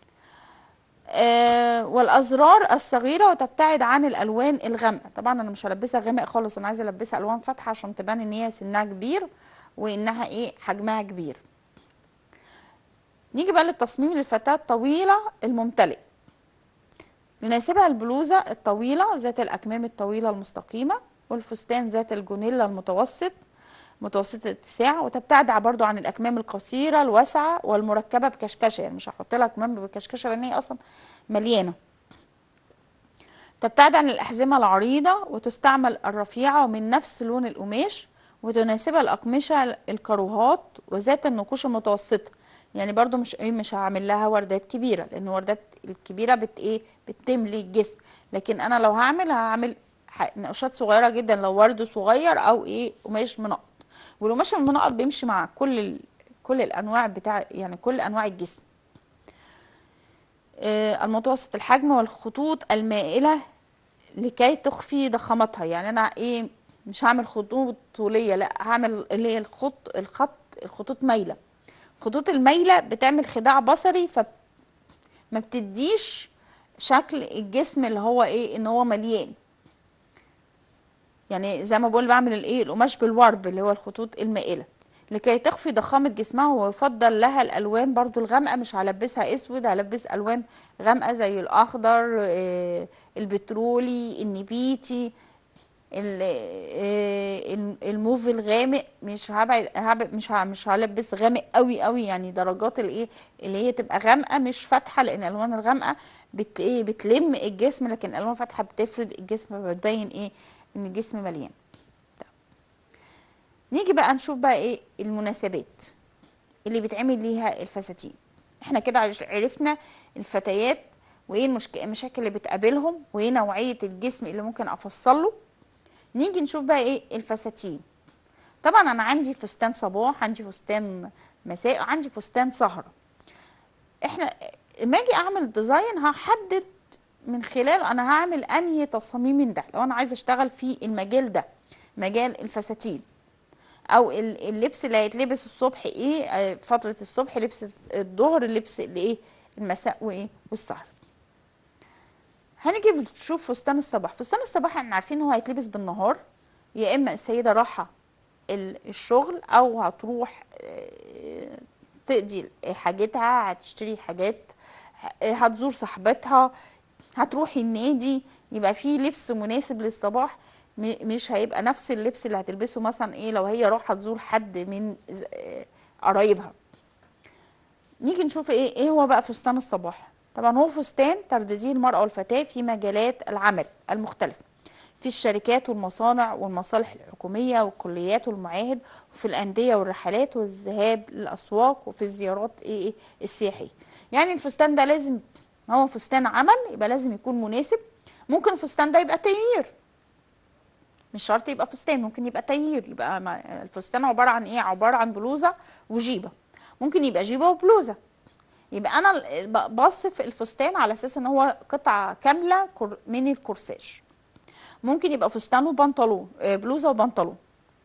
آه والأزرار الصغيرة وتبتعد عن الألوان الغامقة طبعا أنا مش هلبسها غامق خالص أنا عايزة ألبسها ألوان فاتحة عشان تبان إن هي سنها كبير وإنها إيه حجمها كبير نيجي بقى للتصميم للفتاة الطويلة الممتلئ يناسبها البلوزة الطويلة ذات الأكمام الطويلة المستقيمة والفستان ذات الجونيلا المتوسط متوسط الاتساع وتبتعد برضو عن الأكمام القصيرة الواسعة والمركبة بكشكشة يعني مش هحط لها أكمام بكشكشة لأن هي أصلا مليانة تبتعد عن الأحزمة العريضة وتستعمل الرفيعة ومن نفس لون القماش وتناسبها الأقمشة الكروهات وذات النقوش المتوسطة يعني برضو مش ايه مش هعمل لها وردات كبيرة لأن الوردات الكبيرة بت ايه بتملي الجسم لكن أنا لو هعمل هعمل ح- نقشات صغيرة جدا لو ورد صغير أو ايه قماش منقط والقماش المنقط بيمشي مع كل ال... كل الأنواع بتاع يعني كل أنواع الجسم آه، المتوسط الحجم والخطوط المائلة لكي تخفي ضخامتها يعني انا ايه مش هعمل خطوط طولية لا هعمل اللي هي الخط الخط الخطوط مايلة الخطوط المايلة بتعمل خداع بصري فما بتديش شكل الجسم اللي هو ايه ان هو مليان يعني زي ما بقول بعمل الايه القماش بالورب اللي هو الخطوط المائلة لكي تخفي ضخامة جسمها ويفضل لها الألوان برضو الغامقة مش هلبسها أسود هلبس ألوان غامقة زي الأخضر آه، البترولي النبيتي ال- آه، الم- الموف الغامق مش هبعد هب- مش ه- مش هلبس غامق قوي قوي يعني درجات الايه اللي هي تبقى غامقه مش فاتحه لان الالوان الغامقه بت ايه بتلم الجسم لكن الالوان الفاتحه بتفرد الجسم فبتبين ايه ان الجسم مليان نيجي بقى نشوف بقى ايه المناسبات اللي بيتعمل ليها الفساتين احنا كده عش- عرفنا الفتيات وايه المشك- المشاكل اللي بتقابلهم وايه نوعية الجسم اللي ممكن افصل له نيجي نشوف بقى ايه الفساتين طبعا انا عندي فستان صباح عندي فستان مساء عندي فستان سهرة احنا لما اجي اعمل ديزاين هحدد من خلاله انا هعمل انهي تصاميم من ده لو انا عايزه اشتغل في المجال ده مجال الفساتين او ال- اللبس اللي هيتلبس الصبح ايه آه، فترة الصبح لبس الظهر لبس الايه المساء وايه والسهر هنيجي نشوف فستان الصباح فستان الصباح احنا عارفين هو هيتلبس بالنهار يا اما السيدة رايحة ال- الشغل او هتروح آه، تقضي حاجتها هتشتري حاجات ه- هتزور صاحبتها هتروحي النادي يبقى فيه لبس مناسب للصباح م- مش هيبقى نفس اللبس اللي هتلبسه مثلا ايه لو هي رايحه تزور حد من ز- آه، قرايبها نيجي نشوف ايه ايه هو بقى فستان الصباح طبعا هو فستان تردديه المرأة والفتاة في مجالات العمل المختلفة في الشركات والمصانع والمصالح الحكومية والكليات والمعاهد وفي الأندية والرحلات والذهاب للأسواق وفي الزيارات ايه ايه السياحية يعني الفستان ده لازم هو فستان عمل يبقى لازم يكون مناسب ممكن الفستان ده يبقى تغيير مش شرط يبقى فستان ممكن يبقى تغيير يبقى مع- الفستان عبارة عن ايه عبارة عن بلوزة وجيبة ممكن يبقى جيبة وبلوزة يبقى انا ال- ب- بصف الفستان على اساس ان هو قطعة كاملة كر- من الكورساج ممكن يبقى فستان وبنطلون آه، بلوزة وبنطلون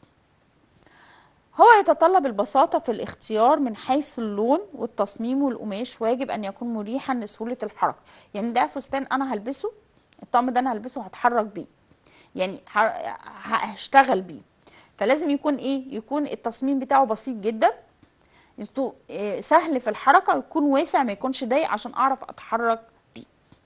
هو يتطلب البساطة في الاختيار من حيث اللون والتصميم والقماش واجب أن يكون مريحا لسهولة الحركة يعني ده فستان أنا هلبسه الطقم ده أنا هلبسه هتحرك بيه يعني ه- ه- هشتغل بيه فلازم يكون ايه يكون التصميم بتاعه بسيط جدا يكون، آه، سهل في الحركة ويكون واسع ما يكونش ضيق عشان أعرف أتحرك بيه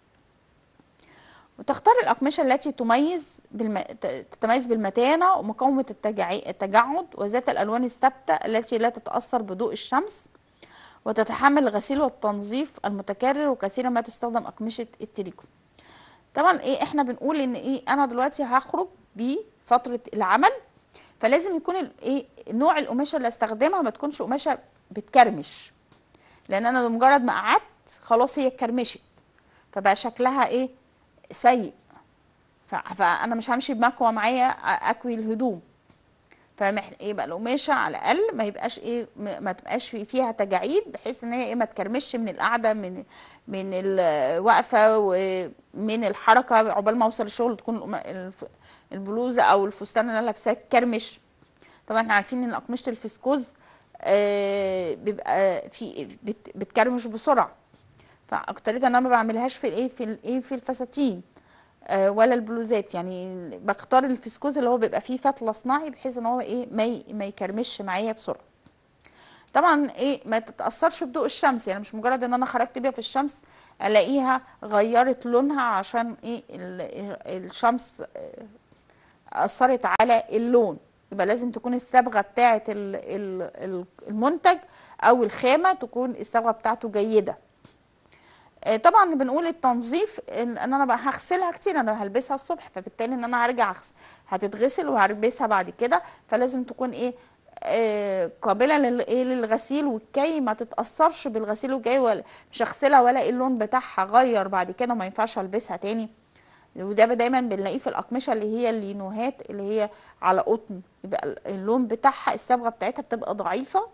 وتختار الأقمشة التي تميز بالم... ت- تتميز بالمتانة ومقاومة التجع... التجعد وذات الألوان الثابتة التي لا تتأثر بضوء الشمس وتتحمل الغسيل والتنظيف المتكرر وكثيرا ما تستخدم أقمشة التريكو طبعا ايه احنا بنقول ان ايه انا دلوقتي هخرج بفترة العمل فلازم يكون ال- ايه نوع القماشة اللي استخدمها ما تكونش قماشة بتكرمش لان انا بمجرد ما قعدت خلاص هي اتكرمشت فبقى شكلها ايه سيء ف- فانا مش همشي بمكوى معايا أ- اكوي الهدوم فمح... يبقى القماشه على الاقل ما يبقاش ايه ما ما تبقاش في- فيها تجاعيد بحيث ان هي ايه ما تكرمش من القعده من من الوقفه ومن الحركه عقبال ما اوصل الشغل تكون القما- الف- البلوزه او الفستان اللي انا لابساه كرمش طبعا احنا عارفين ان اقمشه الفسكوز آه، بيبقى في بت- بتكرمش بسرعه فاكتريتها انا ما بعملهاش في الايه في الايه في الفساتين آه، ولا البلوزات يعني بختار الفسكوز اللي هو بيبقى فيه فتله صناعي بحيث ان هو ايه ما ي- ما يكرمش معايا بسرعه طبعا ايه ما تتاثرش بضوء الشمس يعني مش مجرد ان انا خرجت بيها في الشمس الاقيها غيرت لونها عشان ايه ال- الشمس آه، اثرت على اللون يبقى لازم تكون الصبغه بتاعه ال- ال- ال- المنتج او الخامه تكون الصبغه بتاعته جيده آه، طبعا بنقول التنظيف ان إن انا بقى هغسلها كتير انا هلبسها الصبح فبالتالي ان انا هرجع أغس- هتتغسل وهلبسها بعد كده فلازم تكون ايه آه، قابلة لل- إيه للغسيل والكي ما تتأثرش بالغسيل والكي ولا مش هغسلها ولا إيه اللون بتاعها غير بعد كده ما ينفعش البسها تاني وده دايما بنلاقيه في الأقمشة اللي هي اللينوهات اللي هي على قطن يبقى اللون بتاعها الصبغة بتاعتها بتبقى ضعيفة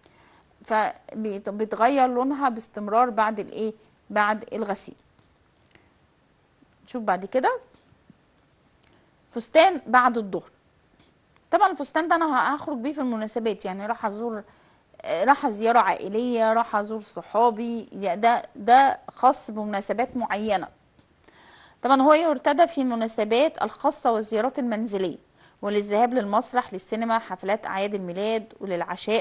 فبتغير لونها باستمرار بعد الايه بعد الغسيل نشوف بعد كده فستان بعد الظهر طبعا الفستان ده انا هخرج بيه في المناسبات يعني راح ازور آه، راح زيارة عائلية راح ازور صحابي يعني ده ده خاص بمناسبات معينة طبعا هو يرتدى في المناسبات الخاصة والزيارات المنزلية وللذهاب للمسرح للسينما حفلات أعياد الميلاد وللعشاء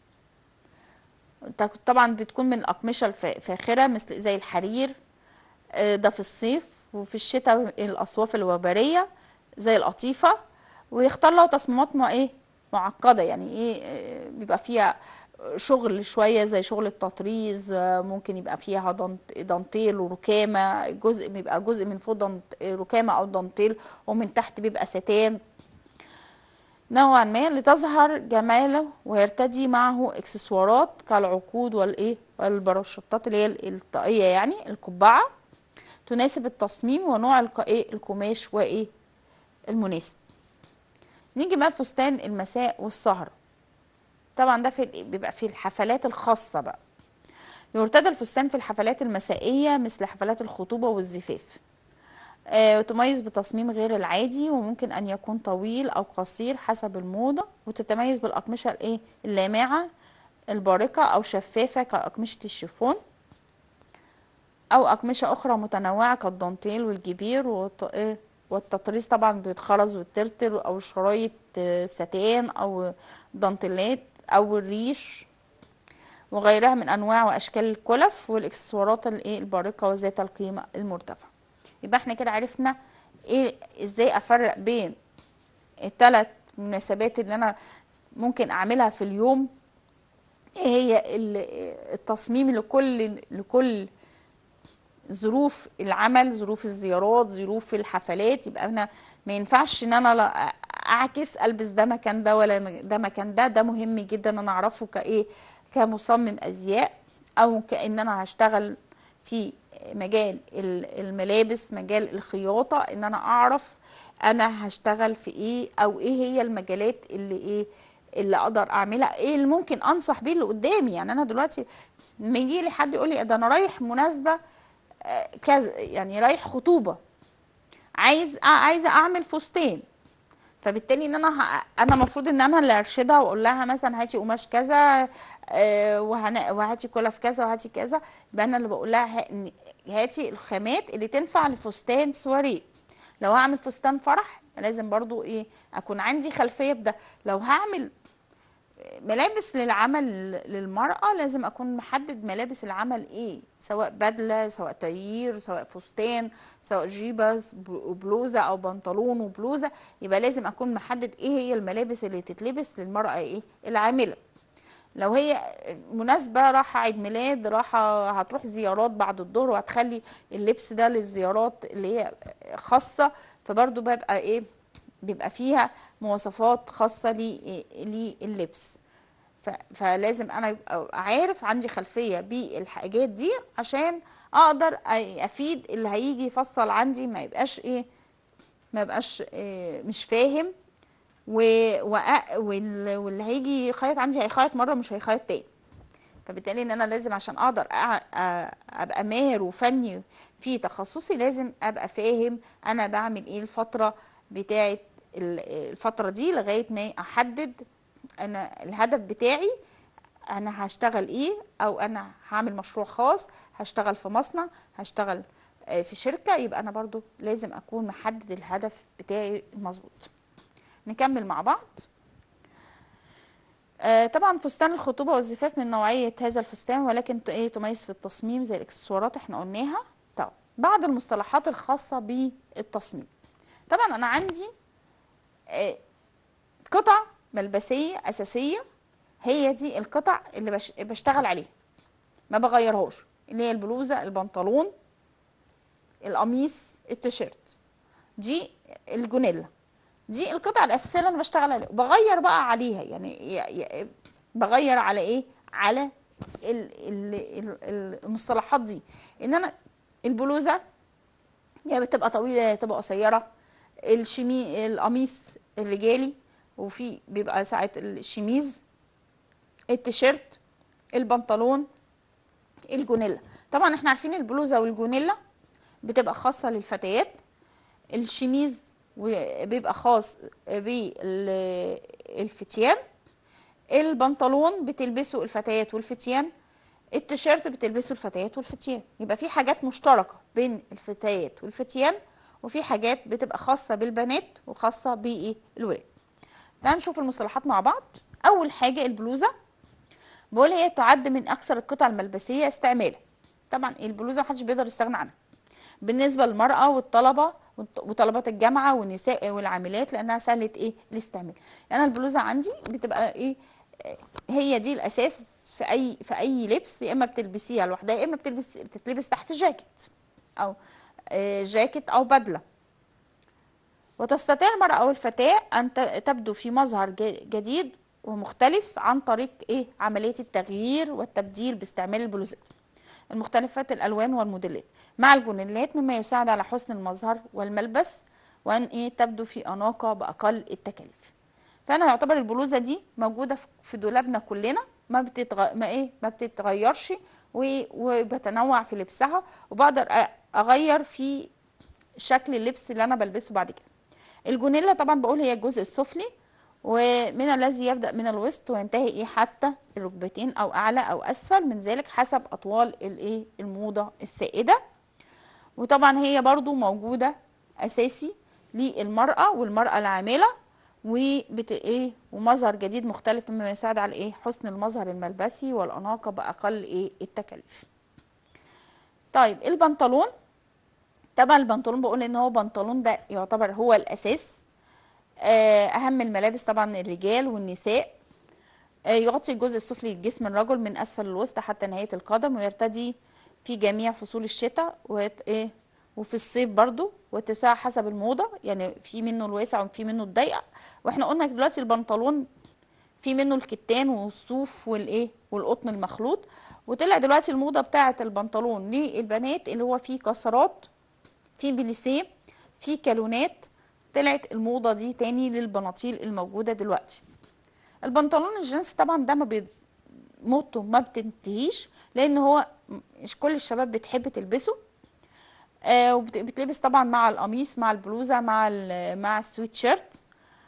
ط- طبعا بتكون من الأقمشة الف- الفاخرة مثل زي الحرير آه، ده في الصيف وفي الشتاء الأصواف الوبرية زي القطيفة ويختار له تصميمات مع ايه معقدة يعني ايه آه، بيبقى فيها شغل شوية زي شغل التطريز آه، ممكن يبقى فيها دنت- دانتيل وركامة جزء بيبقى جزء من فوق دنت- ركامة أو دانتيل ومن تحت بيبقى ستان نوعا ما لتظهر جماله ويرتدي معه اكسسوارات كالعقود والايه والبروشطات اللي هي الطاقية يعني القبعة تناسب التصميم ونوع الق- إيه القماش وايه المناسب نيجي بقى الفستان المساء والسهرة طبعا ده في بيبقى في الحفلات الخاصة بقى يرتدى الفستان في الحفلات المسائية مثل حفلات الخطوبة والزفاف آه، وتميز بتصميم غير العادي وممكن أن يكون طويل أو قصير حسب الموضة وتتميز بالأقمشة الإيه اللامعة البارقة أو شفافة كأقمشة الشيفون أو أقمشة أخرى متنوعة كالدانتيل والجبير والط- إيه، والتطريز طبعا بالخرز والترتر أو شرايط آه، ستان أو دانتيلات أو الريش وغيرها من انواع واشكال الكلف والاكسسوارات الايه البارقه وذات القيمه المرتفعه يبقى احنا كده عرفنا ايه ازاي افرق بين الثلاث مناسبات اللي انا ممكن اعملها في اليوم ايه هي ال- التصميم لكل لكل ظروف العمل ظروف الزيارات ظروف الحفلات يبقى انا ما ينفعش ان انا لا اعكس البس ده مكان ده ولا ده مكان ده ده مهم جدا ان انا اعرفه كايه كمصمم ازياء او كان انا هشتغل في مجال ال- الملابس مجال الخياطة ان انا اعرف انا هشتغل في ايه او ايه هي المجالات اللي ايه اللي اقدر اعملها ايه اللي ممكن انصح بيه اللي قدامي يعني انا دلوقتي لما يجي لي حد يقول لي ده انا رايح مناسبة آه، كذا يعني رايح خطوبة عايز عايزة اعمل فستان فبالتالي ان انا ه... انا المفروض ان انا اللي ارشدها واقول لها مثلا هاتي قماش كذا آه، وهن... وهاتي كلف كذا وهاتي كذا يبقى انا اللي بقول لها ه... إن هاتي الخامات اللي تنفع لفستان سواريه لو هعمل فستان فرح لازم برضو ايه اكون عندي خلفيه بده لو هعمل ملابس للعمل للمرأة لازم أكون محدد ملابس العمل إيه سواء بدلة سواء تغيير سواء فستان سواء جيبة وبلوزة أو بنطلون وبلوزة يبقى لازم أكون محدد إيه هي الملابس اللي تتلبس للمرأة إيه العاملة لو هي مناسبة راحة عيد ميلاد راحة هتروح زيارات بعد الظهر وهتخلي اللبس ده للزيارات اللي هي خاصة فبرضو ببقى ايه بيبقى فيها مواصفات خاصة لي- لللبس ف- فلازم انا يبقى عارف عندي خلفية بالحاجات دي عشان اقدر أ- افيد اللي هيجي يفصل عندي ما يبقاش ايه ما يبقاش إيه مش فاهم و... وأ... وال... واللي هيجي يخيط عندي هيخيط مره مش هيخيط تاني فبالتالي ان انا لازم عشان اقدر أع... أ- ابقى ماهر وفني في تخصصي لازم ابقى فاهم انا بعمل ايه الفتره بتاعه ال- الفتره دي لغايه ما احدد انا الهدف بتاعي انا هشتغل ايه او انا هعمل مشروع خاص هشتغل في مصنع هشتغل آه، في شركه يبقى انا برضو لازم اكون محدد الهدف بتاعي مظبوط نكمل مع بعض آه، طبعا فستان الخطوبة والزفاف من نوعية هذا الفستان ولكن ت- ايه تميز في التصميم زي الاكسسوارات احنا قلناها طب بعض المصطلحات الخاصة بالتصميم طبعا انا عندي آه، قطع ملبسية أساسية هي دي القطع اللي بش- بشتغل عليها ما بغيرهاش اللي هي البلوزة البنطلون القميص التيشيرت دي الجونيلا دي القطع الاساسيه اللي انا بشتغل عليها بغير بقى عليها يعني ي- ي- بغير على ايه على ال- ال- ال- المصطلحات دي ان انا البلوزه يا بتبقى طويله يا بتبقى قصيره الشمي القميص الرجالي وفي بيبقى ساعات الشميز التيشيرت البنطلون الجونيلا طبعا احنا عارفين البلوزه والجونيلا بتبقى خاصه للفتيات الشميز بيبقى خاص بالفتيان البنطلون بتلبسه الفتيات والفتيان التيشيرت بتلبسه الفتيات والفتيان يبقى في حاجات مشتركة بين الفتيات والفتيان وفي حاجات بتبقى خاصة بالبنات وخاصة بالولاد تعالوا نشوف المصطلحات مع بعض أول حاجة البلوزة بقول هي تعد من أكثر القطع الملبسية استعمالا طبعا البلوزة محدش بيقدر يستغنى عنها بالنسبة للمرأة والطلبة وطلبات الجامعة والنساء والعاملات لأنها سهلة إيه الاستعمال يعني أنا البلوزة عندي بتبقى إيه آه، هي دي الأساس في أي في أي لبس يا إما بتلبسيها لوحدها يا إما بتلبس بتتلبس تحت جاكيت أو آه، جاكيت أو بدلة وتستطيع المرأة أو الفتاة أن ت- تبدو في مظهر ج- جديد ومختلف عن طريق إيه عملية التغيير والتبديل باستعمال البلوزات المختلفات الألوان والموديلات مع الجونيلات مما يساعد على حسن المظهر والملبس وأن إيه تبدو في أناقة بأقل التكاليف فأنا يعتبر البلوزة دي موجودة في- في دولابنا كلنا ما بتتغ... ما ايه ما بتتغيرش و... وبتنوع في لبسها وبقدر أ- اغير في شكل اللبس اللي انا بلبسه بعد كده الجونيلا طبعا بقول هي الجزء السفلي ومن الذي يبدأ من الوسط وينتهي ايه حتى الركبتين او اعلى او اسفل من ذلك حسب اطوال الايه الموضة السائدة وطبعا هي برضو موجودة اساسي للمرأة والمرأة العاملة وبت ايه ومظهر جديد مختلف مما يساعد على ايه حسن المظهر الملبسي والاناقة باقل ايه التكاليف طيب البنطلون طبعا البنطلون بقول ان هو بنطلون ده يعتبر هو الاساس آه، اهم الملابس طبعا الرجال والنساء آه، يغطي الجزء السفلي لجسم الرجل من اسفل الوسط حتى نهاية القدم ويرتدي في جميع فصول الشتاء ويت- ايه وفي الصيف برضو واتساع حسب الموضة يعني في منه الواسع وفي منه الضيق واحنا قلنا دلوقتي البنطلون في منه الكتان والصوف والايه والقطن المخلوط وطلع دلوقتي الموضة بتاعة البنطلون للبنات اللي هو فيه كسرات في بليسيه في كالونات طلعت الموضة دي تاني للبناطيل الموجودة دلوقتي البنطلون الجينز طبعا ده ما بي... موضته ما بتنتهيش لان هو مش كل الشباب بتحب تلبسه آه وبتلبس طبعا مع القميص مع البلوزة مع ال... مع السويت شيرت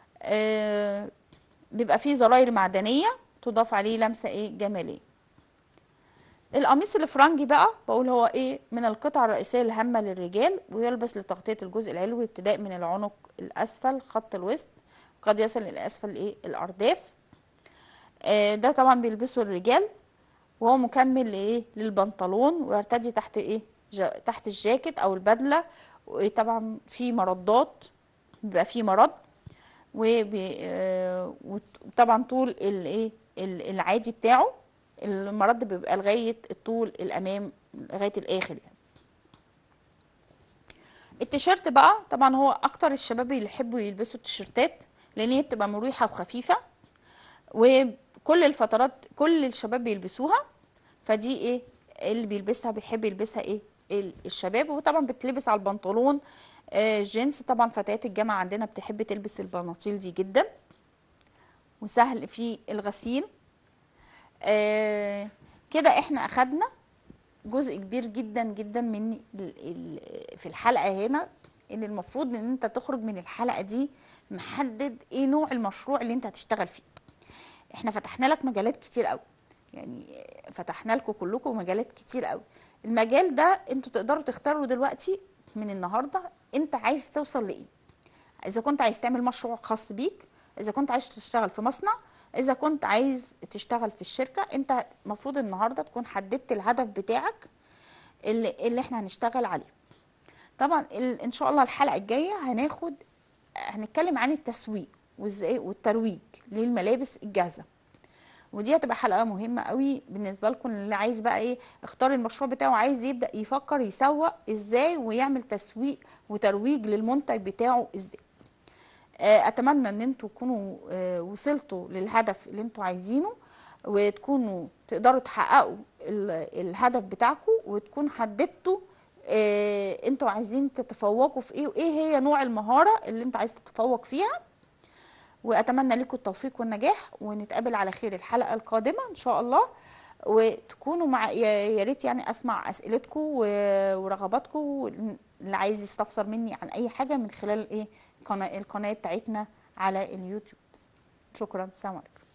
آه بيبقى فيه زراير معدنية تضاف عليه لمسة ايه جمالية القميص الفرنجي بقى بقول هو ايه من القطع الرئيسية الهامة للرجال ويلبس لتغطية الجزء العلوي ابتداء من العنق الأسفل خط الوسط قد يصل إلى أسفل ايه الأرداف آه ده طبعا بيلبسه الرجال وهو مكمل لايه للبنطلون ويرتدي تحت ايه جا تحت الجاكيت او البدله وطبعا في مردات بيبقى في مرض وبي- آه، وطبعا طول الايه ال- العادي بتاعه المرد بيبقى لغايه الطول الامام لغايه الاخر يعني التيشيرت بقى طبعا هو اكتر الشباب اللي يحبوا يلبسوا التيشيرتات لان هي بتبقى مريحه وخفيفه وكل الفترات كل الشباب بيلبسوها فدي ايه اللي بيلبسها بيحب يلبسها ايه ال- الشباب وطبعا بتلبس على البنطلون آه جينز طبعا فتيات الجامعة عندنا بتحب تلبس البناطيل دي جدا وسهل في الغسيل آه كده احنا اخدنا جزء كبير جدا جدا من ال- ال- في الحلقة هنا ان المفروض ان انت تخرج من الحلقة دي محدد ايه نوع المشروع اللي انت هتشتغل فيه احنا فتحنا لك مجالات كتير قوي يعني فتحنا لكم كلكم مجالات كتير قوي المجال ده انتوا تقدروا تختاروا دلوقتي من النهارده انت عايز توصل لايه اذا كنت عايز تعمل مشروع خاص بيك اذا كنت عايز تشتغل في مصنع اذا كنت عايز تشتغل في الشركه انت المفروض النهارده تكون حددت الهدف بتاعك اللي, اللي احنا هنشتغل عليه طبعا ال- ان شاء الله الحلقه الجايه هناخد هنتكلم عن التسويق وازاي والترويج للملابس الجاهزه ودي هتبقى حلقه مهمه قوي بالنسبه لكم اللي عايز بقى ايه اختار المشروع بتاعه عايز يبدا يفكر يسوق ازاي ويعمل تسويق وترويج للمنتج بتاعه ازاي آه، اتمنى ان انتوا تكونوا آه، وصلتوا للهدف اللي انتوا عايزينه وتكونوا تقدروا تحققوا ال- الهدف بتاعكم وتكون حددتوا آه، انتوا عايزين تتفوقوا في ايه وايه هي نوع المهارة اللي انت عايز تتفوق فيها واتمنى لكم التوفيق والنجاح ونتقابل على خير الحلقة القادمة ان شاء الله وتكونوا مع يا يا ريت يعني اسمع اسئلتكم و- ورغباتكم اللي عايز يستفسر مني عن اي حاجة من خلال ايه قناة القناة بتاعتنا على اليوتيوب شكرا سلام عليكم